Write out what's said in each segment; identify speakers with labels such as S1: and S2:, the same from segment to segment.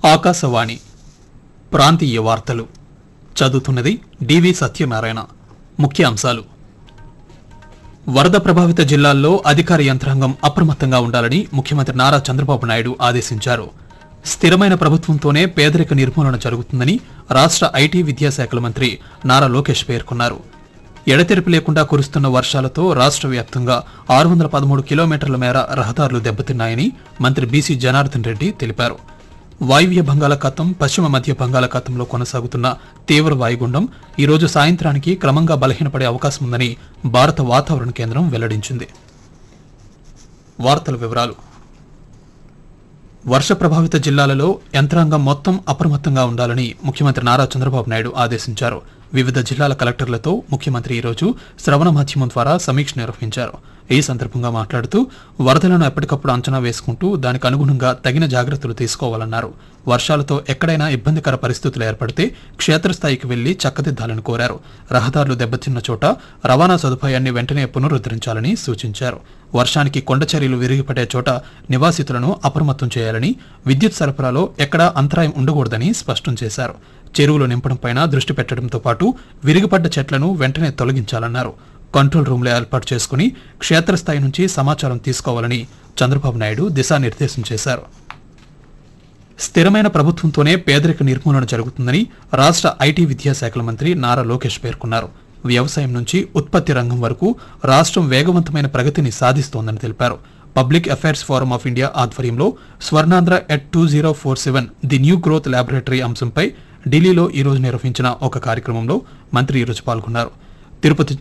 S1: ఆకాశవాణి ప్రాంతీయ వార్తలు చదువుతున్నది డివి సత్యనారాయణ ముఖ్య అంశాలు వరద ప్రభావిత జిల్లాల్లో అధికార యంత్రాంగం అప్రమత్తంగా ఉండాలని ముఖ్యమంత్రి నారా చంద్రబాబు నాయుడు ఆదేశించారు స్థిరమైన ప్రభుత్వంతోనే పేదరిక నిర్మూలన జరుగుతుందని రాష్ట్ర ఐటీ విద్యాశాఖల మంత్రి నారా లోకేష్ పేర్కొన్నారు ఎడతెరిపి లేకుండా కురుస్తున్న వర్షాలతో రాష్ట్ర వ్యాప్తంగా ఆరు వందల పదమూడు కిలోమీటర్ల మేర రహదారులు దెబ్బతిన్నాయని మంత్రి బీసీ జనార్దన్ రెడ్డి తెలిపారు వాయువ్య బంగాళాఖాతం పశ్చిమ మధ్య బంగాళాఖాతంలో కొనసాగుతున్న తీవ్ర వాయుగుండం ఈ రోజు సాయంత్రానికి క్రమంగా బలహీనపడే అవకాశం ఉందని భారత వాతావరణ కేంద్రం వెల్లడించింది వార్తల వివరాలు వర్ష ప్రభావిత జిల్లాలలో యంత్రాంగం మొత్తం అప్రమత్తంగా ఉండాలని ముఖ్యమంత్రి నారా చంద్రబాబు నాయుడు ఆదేశించారు వివిధ జిల్లాల కలెక్టర్లతో ముఖ్యమంత్రి ఈరోజు శ్రవణ మాధ్యమం ద్వారా సమీక్ష నిర్వహించారు ఈ సందర్భంగా మాట్లాడుతూ వరదలను ఎప్పటికప్పుడు అంచనా వేసుకుంటూ దానికి అనుగుణంగా తగిన జాగ్రత్తలు తీసుకోవాలన్నారు వర్షాలతో ఎక్కడైనా ఇబ్బందికర పరిస్థితులు ఏర్పడితే క్షేత్రస్థాయికి వెళ్లి చక్కదిద్దాలని కోరారు రహదారులు దెబ్బతిన్న చోట రవాణా సదుపాయాన్ని వెంటనే పునరుద్ధరించాలని సూచించారు వర్షానికి కొండచర్యలు విరిగిపడే చోట నివాసితులను అప్రమత్తం చేయాలని విద్యుత్ సరఫరాలో ఎక్కడా అంతరాయం ఉండకూడదని స్పష్టం చేశారు చెరువులు నింపడంపైన దృష్టి పెట్టడంతో పాటు విరిగిపడ్డ చెట్లను వెంటనే తొలగించాలన్నారు కంట్రోల్ రూమ్లు ఏర్పాటు చేసుకుని క్షేత్రస్థాయి నుంచి సమాచారం తీసుకోవాలని చంద్రబాబు నాయుడు దిశానిర్దేశం చేశారు స్థిరమైన ప్రభుత్వంతోనే పేదరిక నిర్మూలన జరుగుతుందని రాష్ట్ర ఐటీ విద్యాశాఖల మంత్రి నారా లోకేష్ పేర్కొన్నారు వ్యవసాయం నుంచి ఉత్పత్తి రంగం వరకు రాష్ట్రం వేగవంతమైన ప్రగతిని సాధిస్తోందని తెలిపారు public affairs forum of India ఆధ్వర్యంలో Swarnandhra at two zero four seven the new growth laboratory అంశంపై ఢిల్లీలో ఈ రోజు నిర్వహించిన ఒక కార్యక్రమంలో మంత్రి ఈరోజు పాల్గొన్నారు తిరుపతి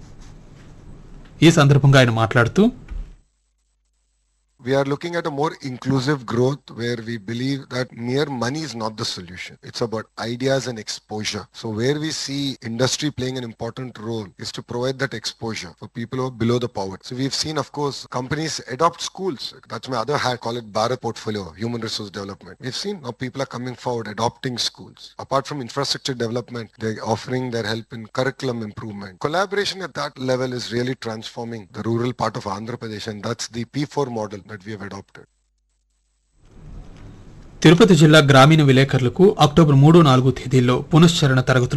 S1: ఈ సందర్భంగా ఆయన మాట్లాడుతూ
S2: We are looking at a more inclusive growth where we believe that mere money is not the solution. It's about ideas and exposure. So where we see industry playing an important role is to provide that exposure for people who are below the poverty. So we've seen, of course, companies adopt schools. That's my other hat, call it Bharat portfolio, human resource development. We've seen now people are coming forward adopting schools. Apart from infrastructure development, they're offering their help in curriculum improvement. Collaboration at that level is really transforming the rural part of Andhra Pradesh and that's the P4 model that we have adopted.
S1: Tirupati జిల్లా గ్రామీణ విలేకరులకు October మూడు నాలుగు తేదీల్లో పునశ్చరణ తరగతులు